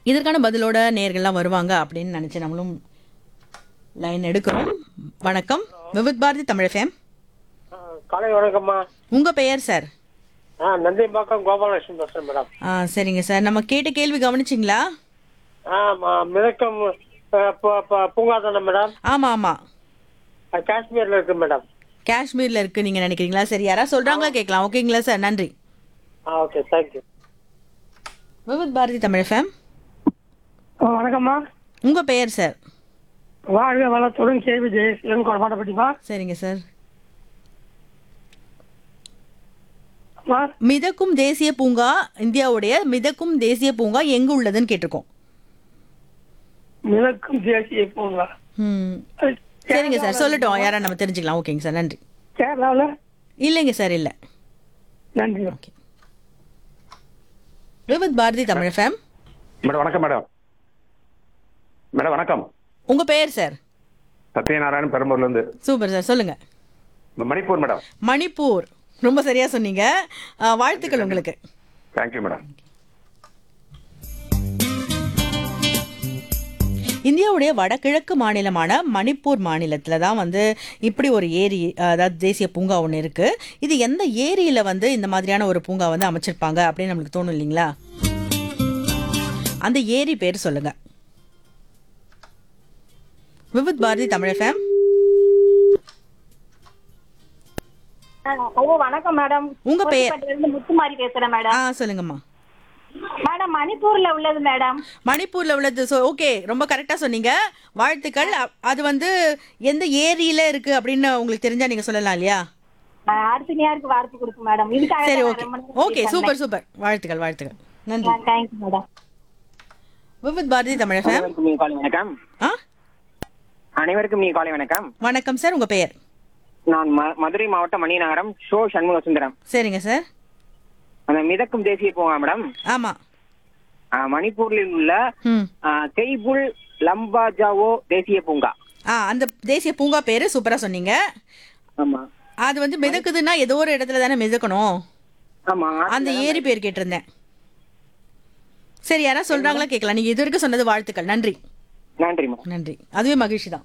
இதற்கான பதிலோட நேர்கள்லாம் வருவாங்க அப்படின்னு நினைச்சு நம்மளும் லைன் எடுக்கிறோம் வணக்கம் விவித் பாரதி தமிழ் ஃபேம் ஆ, காலை வணக்கம்மா உங்க பெயர் சார் ஆ நந்திம்பாக்கம் கோபாலகிருஷ்ணன் பேசுறேன் மேடம் ஆ சரிங்க சார் நம்ம கேட்ட கேள்வி கவனிச்சிங்களா ஆ ம- மிதக்கம் ஆ, ப- ப- பூங்கா தானே மேடம் ஆமா ஆமா அது காஷ்மீர்ல இருக்கு மேடம் காஷ்மீர்ல இருக்கு நீங்க நினைக்கிறீங்களா சரி யாராவது சொல்றாங்களா கேட்கலாம் ஓகேங்களா சார் நன்றி ஆ okay thank you Vividh Bharati Tamil FM வணக்கம்மா உங்க பெயர் சார் வாழ்க வளத்துடன் கேள்வி ஜெயசீலன் கொடமாட்டப்பட்டிப்பா சரிங்க சார் அம்மா மிதக்கும் தேசிய பூங்கா இந்தியாவுடைய மிதக்கும் தேசிய பூங்கா எங்க உள்ளதுன்னு கேட்டிருக்கோம் மிதக்கும் தேசிய பூங்கா ம் சரிங்க சார் சொல்லட்டும் யாரா நம்ம தெரிஞ்சுக்கலாம் ஓகேங்க சார் நன்றி கேரளாவில் இல்லைங்க சார் இல்லை நன்றி okay Vividh Bharati Tamil FM madam வணக்கம் மேடம் மேடம் வணக்கம் உங்க பெயர் சார் சத்யநாராயணன் பெரம்பூர்ல இருந்து சூப்பர் சார் சொல்லுங்க மணிப்பூர் மேடம் மணிப்பூர் ரொம்ப சரியா சொன்னீங்க ஆ, வாழ்த்துக்கள் உங்களுக்கு தேங்க்யூ மேடம் இந்தியாவுடைய வடகிழக்கு மாநிலமான மணிப்பூர் மாநிலத்துல தான் வந்து இப்படி ஒரு ஏரி அதாவது தேசிய பூங்கா ஒன்று இருக்கு இது எந்த ஏரியில வந்து இந்த மாதிரியான ஒரு பூங்கா வந்து அமைச்சிருப்பாங்க அப்படின்னு நம்மளுக்கு தோணும் இல்லைங்களா அந்த ஏரி பேர் சொல்லுங்க விவித் பாரதி தமிழ் ஃபேம் ஹலோ வணக்கம் மேடம் உங்க பெயர்? கோழிப்பேட்டையில இருந்து முத்துமாரி பேசுறேன் ஆ மேடம் சொல்லுங்கம்மா மேடம் மணிப்பூர்ல உள்ளது மேடம் மணிப்பூர்ல உள்ளது ஓகே ரொம்ப கரெக்டா சொன்னீங்க வாழ்த்துக்கள் அ- அது வந்து எந்த ஏரியில இருக்கு அப்படின்னு உங்களுக்கு தெரிஞ்சா நீங்க சொல்லலாம் இல்லையா நான் அடுத்த நேருக்கு வார்த்தை கொடுக்கும் மேடம் இதுக்காக சரி தான் ஓகே ரொம்ப நேரம் ஓகே சூப்பர் சூப்பர் வாழ்த்துக்கள் வாழ்த்துக்கள் நன்றி thank you madam Vividh Bharati Tamil FM அனைவருக்கும் நீ காலை வணக்கம் ஆ அனைவருக்கும் நீ காலை வணக்கம் வணக்கம் சார் உங்க பெயர் நான் ம- மதுரை மாவட்டம் மணிநகரம் ஷோ சண்முக சுந்தரம் சரிங்க சார் அந்த மிதக்கும் தேசிய பூங்கா மேடம் ஆமா ஆ, மணிப்பூரில் உள்ள ம் ஆ, கெய்புல் லம்பாஜாவோ தேசிய பூங்கா ஆ அந்த தேசிய பூங்கா பேரு சூப்பரா சொன்னீங்க ஆமா அது வந்து மிதக்குதுன்னா ஏதோ ஒரு இடத்துல தானே மிதக்கணும் ஆமா அந்த ஏரி பேர் கேட்டிருந்தேன் சரி யாரா சொல்றாங்களா கேட்கலாம் நீங்க இது வரைக்கும் சொன்னது வாழ்த்துக்கள் நன்றி நன்றி மேடம் நன்றி அதுவே மகிழ்ச்சி தான்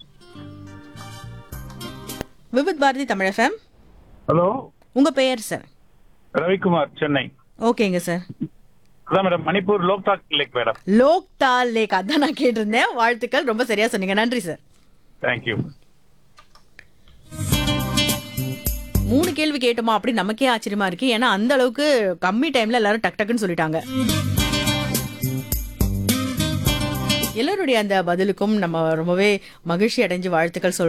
விவித் பாரதி தமிழ் எஃப்எம் ஹலோ உங்க பெயர் சார் ரவிக்குமார் சென்னை ஓகேங்க சார் அதான் madam Manipur Loktak lake madam Loktak lake அதான் நான் கேட்டிருந்தேன் வாழ்த்துக்கள் ரொம்ப சரியா சொன்னீங்க நன்றி சார் தேங்க்யூ மூணு கேள்வி கேட்டோமா அப்படி நமக்கே ஆச்சரியமா இருக்கு ஏன்னா அந்த அளவுக்கு கம்மி டைம்ல எல்லாரும் டக் டக்குன்னு சொல்லிட்டாங்க எல்லாருடைய அந்த பதிலுக்கும் நம்ம ரொம்பவே மகிழ்ச்சி அடைஞ்சு வாழ்த்துக்கள் சொல்றோம்